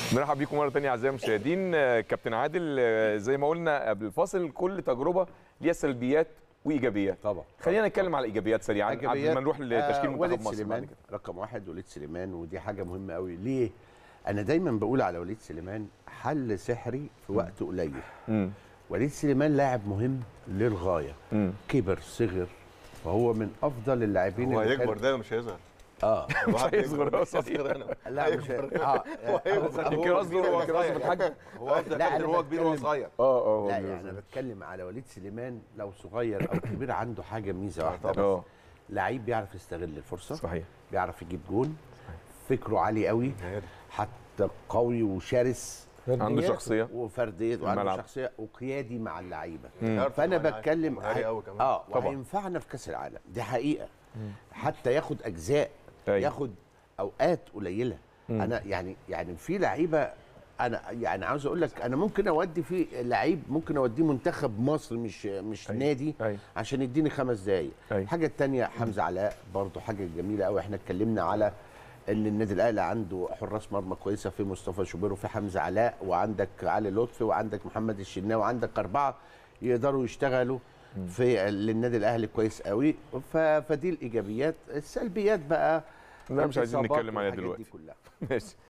مرحبا بيكم مره ثانيه اعزائي المشاهدين آه، كابتن عادل آه، زي ما قلنا قبل الفاصل كل تجربه ليها سلبيات وايجابيات طبعا خلينا نتكلم على الايجابيات سريعا قبل ما نروح لتشكيل آه، منتخب وليد مصر بعد سليمان كده رقم واحد وليد سليمان ودي حاجه مهمه قوي ليه؟ انا دايما بقول على وليد سليمان حل سحري في وقت قليل مم. وليد سليمان لاعب مهم للغايه مم. كبر صغر فهو من افضل اللاعبين هو اللي هيكبر كان- ده مش هيظهر اه الواحد هيصغر، هيكبر، هو مش هيصغر انا لا مش اه هيكبر. يمكن قصده هو يمكن قصده في الحجم هو قصده لا، كابتن أنا هو كبير وهو بتكلم- صغير اه اه لا هو يعني انا بتكلم على وليد سليمان لو صغير او كبير عنده حاجه ميزه واحده اه بس لعيب بيعرف يستغل الفرصه صحيح بيعرف يجيب جون فكره عالي قوي حتى قوي وشرس عنده شخصيه وفرديه وعنده الملعب. شخصيه وقيادي مع اللعيبه يعرف فانا يتعامل معاه. بتكلم ومهاري قوي كمان. اه طبعا. وهينفعنا في كاس العالم دي حقيقه حتى ياخد اجزاء أيوة. ياخد اوقات قليله انا يعني يعني في لعيبه انا يعني عاوز اقول لك انا ممكن اودي في لعيب ممكن اوديه منتخب مصر مش مش أيوة. نادي أيوة. عشان يديني خمس دقايق أيوة. الحاجه الثانيه حمزه علاء برضو حاجه جميله قوي احنا اتكلمنا على ان النادي الاهلي عنده حراس مرمى كويسه في مصطفى شوبير وفي حمزه علاء وعندك علي لطفي وعندك محمد الشناوي وعندك اربعه يقدروا يشتغلوا في للنادي الاهلي كويس قوي ف- فدي الايجابيات السلبيات بقى لا، مش عايزين الإصابات نتكلم عليها والحاجات دي دلوقتي. كلها ماشي